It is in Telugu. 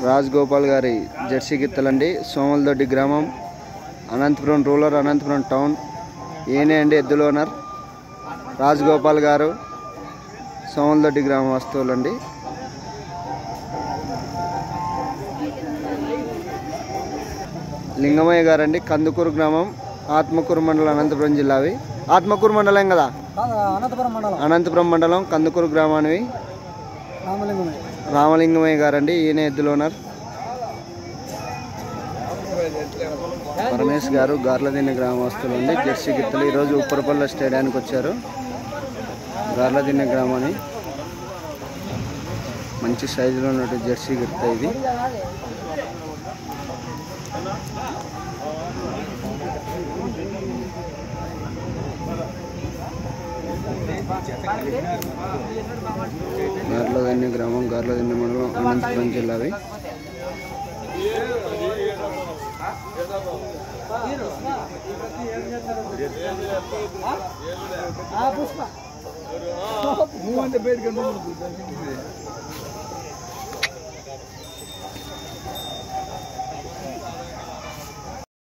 రాజ్ గోపాల్ గారి జెర్సీ గిత్తలండి సోమలదొడ్డి గ్రామం అనంతపురం రూరల్ అనంతపురం టౌన్ ఈయనే అండి ఎద్దుల ఓనర్ రాజ్ గోపాల్ గారు సోమలదొడ్డి గ్రామ వస్తువులండి లింగమయ్య గారండి కందుకూరు గ్రామం ఆత్మకూరు మండలం అనంతపురం జిల్లావి ఆత్మకూరు మండలం కదా అనంతపురం మండలం అనంతపురం మండలం కందుకూరు గ్రామానివి రామలింగమే రామలింగమయ్య గారండి ఈయన ఎద్దుల ఓనర్ పరమేశ్ గారు గార్లదిన్న గ్రామస్తులు అండి జెర్సీ గిత్తలు ఈరోజు ఉప్పరపల్లి స్టేడియానికి వచ్చారు గార్లదిన్న గ్రామాన్ని మంచి సైజులో ఉన్నట్టు జెర్సీ గిత్త ఇది గార్లదిన్న గ్రామం గార్లదిన్న మండలం అనంతపురం జిల్లావి పుష్ప